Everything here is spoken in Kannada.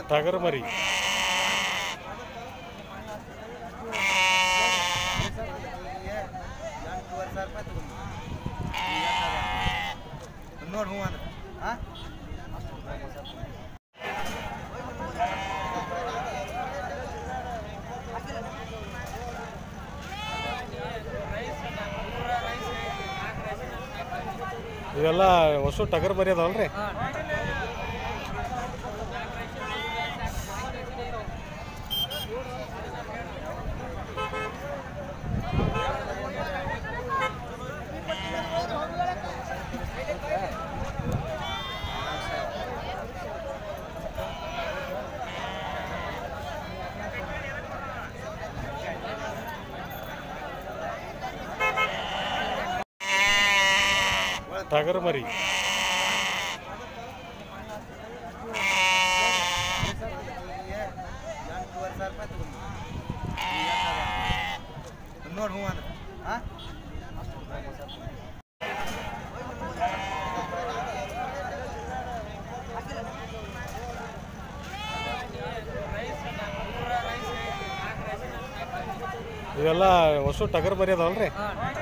ಟಗರ್ ಮರಿ ಎಂಟೂವರೆ ಸಾವಿರ ರೂಪಾಯಿ ತಗೊಂಡು ನೋಡಿ ಹ್ಞೂ ಅಂದ್ರೆ ಹಾಂ ಇವೆಲ್ಲ ಹೊಸ ಟಗರ್ ಮರಿ ಅದಾವಲ್ರಿ ಹಾಂ ಹಾಂ ಟಗರ್ ಮರಿ ಇವೆಲ್ಲ ಹೊಸ ಟಗರ್ ಮರಿ ಅದಾವಲ್ರಿ ಟಗರ್ ಮರಿ ಎಂಟೂವರೆ ಸಾವಿರ ರೂಪಾಯಿ ತಗೊಂಡು ನೋಡಿ ಹ್ಞೂ ಅಂದ್ರೆ ಹಾಂ ಇವೆಲ್ಲ ಹೊಸ ಟಗರ್ ಮರಿ ಅದಾವಲ್ರಿ ಹಾಂ